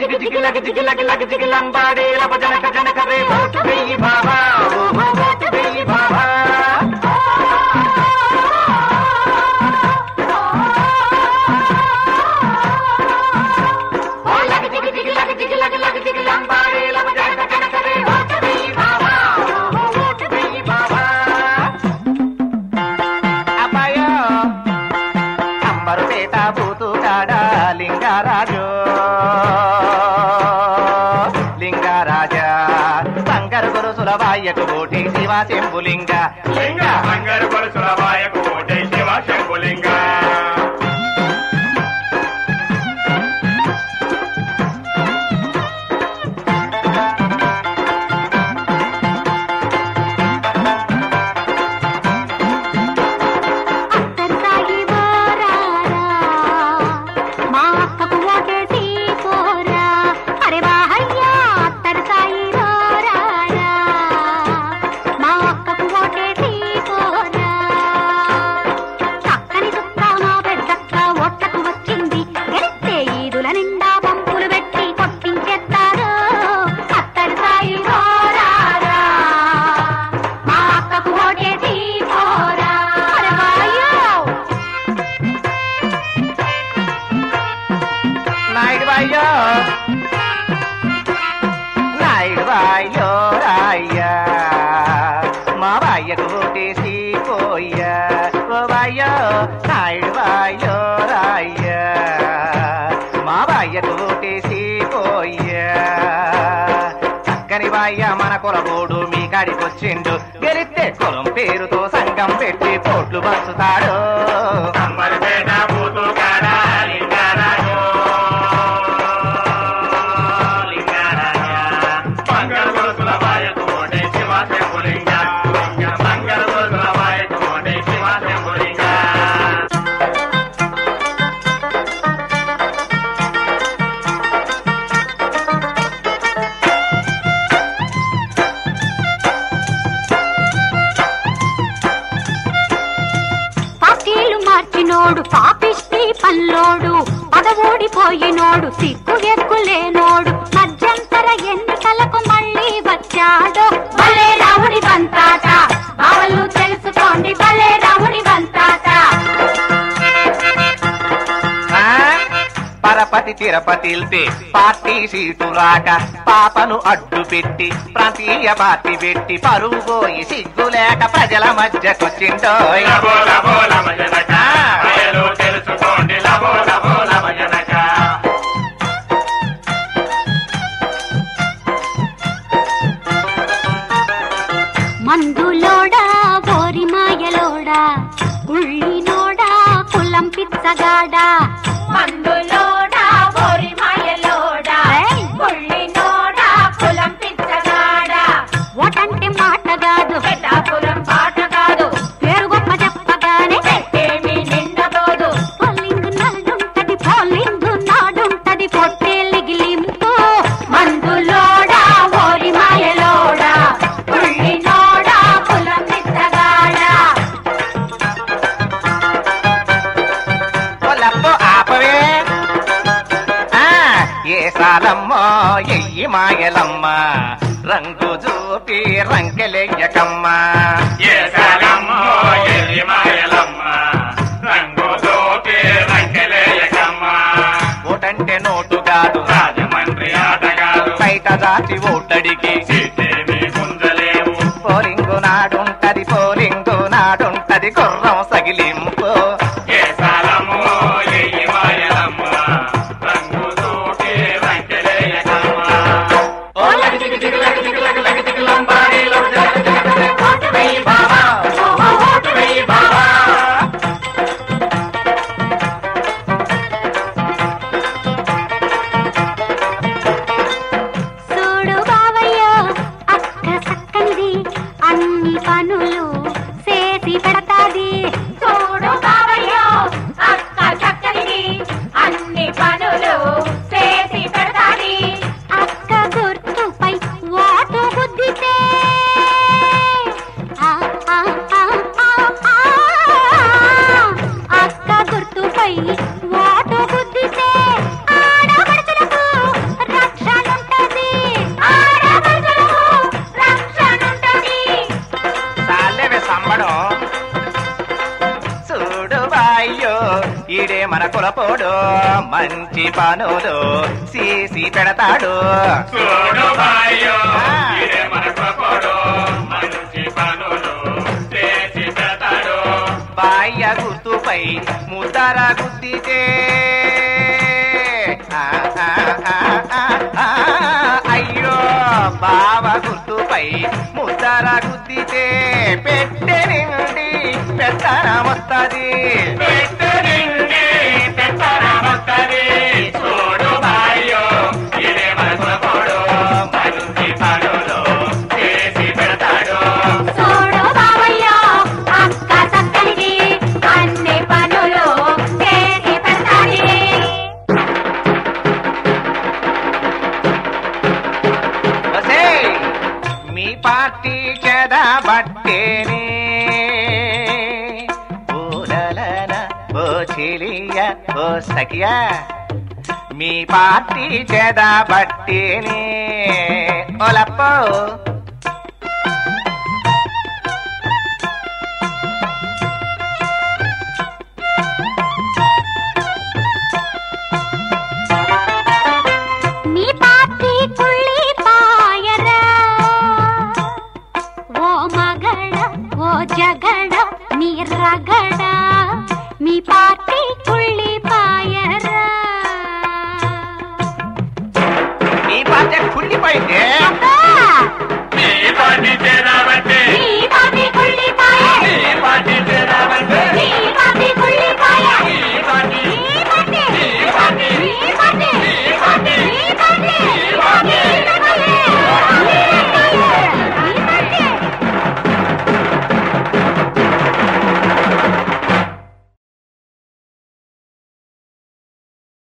జిగి జిగి లగ జిగి లగ లగ జిగి లంబాడే లబ జనక జనక రే ఓటు వెయ్యి బాబా ఓహో ఓటు వెయ్యి బాబా ఓ లగ జిగి జిగి లగ జిగి లగ లగ జిగి లంబాడే లబ జనక జనక రే ఓటు వెయ్యి బాబా ఓహో ఓటు వెయ్యి బాబా అబ్బాయో అంబరుపేట బూతుగాడ లింగరాజు లింగరాజా శంకర్ గురుసుల వాయ్యకు ఓటి శివ శంభులింగ లింగ బంగారు పరుసుల వాయకు ఓటే శివ శంభులింగ అత్తరు తాగి పోరారా, మా అక్కకు ఓటేసి పోరా. అరే వాహయ్యా, అత్తరు తాగి పోరారా, మా అక్కకు ఓటేసి పోరా. చక్కని చుక్క మా పెద్దక్క ఓట్లకు వచ్చింది గెలిస్తే ఈదుల నిండా పంపులు పెట్టి కొట్టించేస్తారు అత్తరు తాగి పోరారా, మా అక్కకు ఓటేసి పోరా. అరే వాయ్యో! నాయుడు వాయ్యో నాయుడు వాయ్యో రాయ్యా మా వాయ్యకు ఓటేసి పోయ్యా ఓ వాయ్యో నాయుడు వాయ్యో రాయ్యా మా వాయ్యకు ఓటేసి పోయ్యా చక్కని వాయ్య మన కులబోడు మీ కాడికొచ్చిండు గెలిస్తే కులం పేరుతో సంఘం పెట్టి పోట్లు పంచుతాడు అంబరిపేట బూతుగాడ లింగరాజు లింగరాజా బంగారు పరుసుల వాయకు ఓటే శివ శంభులింగ లింగ బంగారు పరుసుల వాయకు ఓటే శివ శంభులింగ పార్టీలు మార్చినోడు పాపిష్టి పల్లోడు పదవోడిపోయినోడు సిగ్గు ఎగ్గులేనోడు మధ్యంతర ఎన్నికలకు మళ్ళీ వచ్చాడు భలే రాముడి బంతాట బావలు తెలుసుకోండి భలే రాముడి బంతాట ఆ? పరపతి తిరుపతిల్తే పార్టీ సీటు రాక పాపను అడ్డు పెట్టి ప్రాంతీయ పార్టీ పెట్టి పరువు పోయి సిగ్గు లేక ప్రజల మధ్యకొచ్చిండోయ్ లబో లబో లమజనక అయలు తెలుసుకోండి లబో లబో లమజనక మందులోడా బోరి మాయలోడా ఉళ్ళినోడా కులం పిచ్చగాడా మందులోడా బోరి మాయలోడా ఏయ్! పుళ్ళినోడా కులం పిచ్చగాడా ఓటంటే మాట కాదు పెద్దాపురం పాట కాదు పేరు గొప్ప చెప్పగానే ఏమి నిండబోదు పోలింగ్ నాడుంటది పోలింగ్ నాడుంటది పొట్టేలిగిలింపు మందులోడా బోరి మాయలోడా పుళ్ళినోడా కులం పిచ్చగాడా కొలప్పు ఆపవే ఆ, ఏ సాలమ్మో ఎయ్యి మాయలమ్మ రంగు చూపి రంకెలెయ్యకమ్మా ఏసాలమ్మో ఎల్లి మాయలమ్మ రంగు దోపి రంకెలేయకమ్మ ఓటంటే నోటు కాదు రాజమండ్రి ఆటగాడు బయట దాచి ఓటడికి సీతేమి గుంజలేవు పోలింగు నాడుంటది పోలింగు నాడుంటది గుర్రం సగిలింపు ఏసాలమ్మో ఎయ్యి మాయలమ్మ రంగు దోపి రంకెలేయకమ్మ ఓ లగ జిగి జిగి లగ జిగి లగ లగ జిగి లంబాడే లబ జనక జనక రే ఓటు వెయ్యి బాబా ఓహో ఓటు వెయ్యి బాబా చూడు బావయ్యో అక్క సక్కనిది అన్ని పనులు చేసి పెడతాది మంచి పనులు చేసి పెడతాడు చూడు బాయ్యో ఆ. ఇదే మన కొడు మంచి పనులు చేసి పెడతాడు బాయ్య గుర్తుపై ముద్దర గుద్దితే ఆ, ఆ, ఆ, ఆ, ఆ, అయ్యో బావ గుర్తుపై ముద్దర గుద్దితే పెట్టె నిండి పెత్తనమొత్తది పెట్టె నిండి పెత్తనమొత్తది. చూడు బాయ్యో ఇదే మన కొడు మంచి పనులు చేసి పెడతాడు చూడు బావయ్య అక్క చక్కనిది అన్ని పనులు చేసి పెడతాది ఒసేయ్, మీ పార్టీ చెదబట్టేనే ఓలలల, ఓ చెలియ ఓ సఖియా మీ పార్టీ చెదబట్టేనే ఓలప్పో నీ పార్టీ కుళ్ళి పాయరా ఓ మగడ ఓ జగడ నీ రగడ మీ పార్టీ కుళ్ళి పాయరా మీ పార్టీ కుళ్ళిపోయిందే